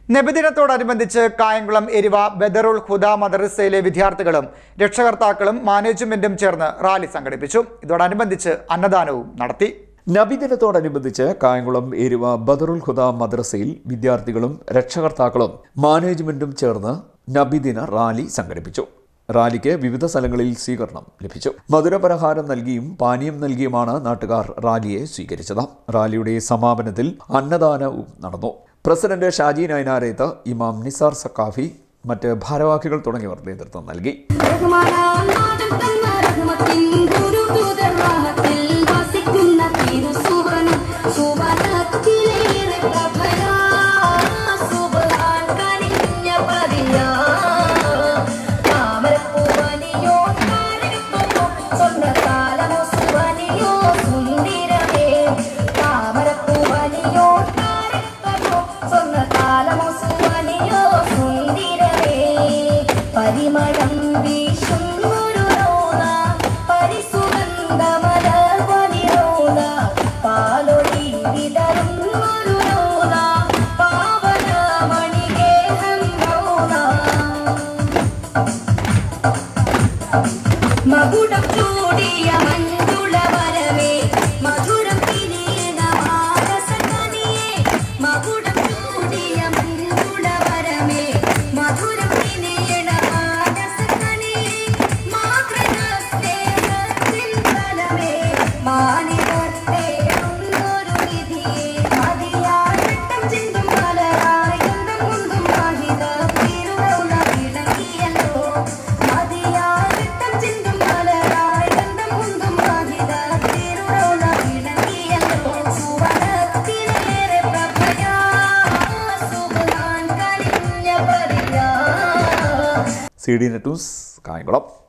നബിദിനത്തോടനുബന്ധിച്ച് കായംകുളം എരിവ ബദറുൽ ഹുദ മദറസയിലെ വിദ്യാർത്ഥികളും രക്ഷകർത്താക്കളും മാനേജ്മെന്റും ചേർന്ന് റാലി സംഘടിപ്പിച്ചു ഇതോടനുബന്ധിച്ച് അന്നദാനവും നടത്തി നബിദിനത്തോടനുബന്ധിച്ച് കായംകുളം എരുവ ബദറുൽ ഹുദ മദ്രസയിൽ വിദ്യാർത്ഥികളും രക്ഷകർത്താക്കളും മാനേജ്മെന്റും ചേർന്ന് നബിദിന റാലി സംഘടിപ്പിച്ചു റാലിക്ക് വിവിധ സ്ഥലങ്ങളിൽ സ്വീകരണം ലഭിച്ചു മധുരപലഹാരം നൽകിയും പാനീയം നൽകിയുമാണ് നാട്ടുകാർ റാലിയെ സ്വീകരിച്ചത് റാലിയുടെ സമാപനത്തിൽ അന്നദാനവും നടന്നു പ്രസിഡന്റ് ഷാജി നയനാരേത്ത് ഇമാം നിസാർ സക്കാഫി മറ്റ് ഭാരവാഹികൾ തുടങ്ങിയവർ നേതൃത്വം നൽകി റഹ്മാനാനാദം തന്ന റഹ്മത്തിൻ ഗുരുദൂതർ റാഹത്തിൽ വസിക്കുന്ന തിരുസുവനം സുവനത്തിലേറെ പ്രഭയാ സുബ്ഹാൻ കനിഞ്ഞ പതിയാ താമരപ്പൂവനിയോ താരകപ്പോ സ്വർണ്ണത്താലമോ സുവനിയോ സുന്ദരമേ താമരപ്പൂവനിയോ താരകപ്പോ സ്വർണ്ണത്താലമോ സുവനിയോ സുന്ദരമേ പരിമളം വീശുന്നൊരു റോദ പരിസുഗന്ധമല വലിരോദ പാലൊളി വിതറുന്നൊരു റോദ പാവന മണിഗേഹം റോദ മകുടം ചൂടിയ മഞ്ജുള വരവേ മധുരം തിരിയണ മാനസകനിയേ മകുടം ചൂടിയ മഞ്ജുള വരവേ മധുരം തിരിയണ മാനസകനിയേ മാതൃക സ്നേഹത്തിൻ ഫലമേ മാനിടത്തെ ഒന്നൊരു വിധിയേ മതിയാട്ടം ചിന്തും മലരായി ഗന്ധം കുന്തും മാഹിത തിരുവൗള വിളങ്ങിയല്ലോ മതിയാട്ടം ചിന്തും മലരായി ഗന്ധം കുന്തും മാഹിത തിരുവൗള വിളങ്ങിയല്ലോ സുവനത്തിലേറെ പ്രഭയാ സുബ്ഹാൻ കനിഞ്ഞ പരിയാ സി ഡി നെറ്റൂസ് കായംകുളം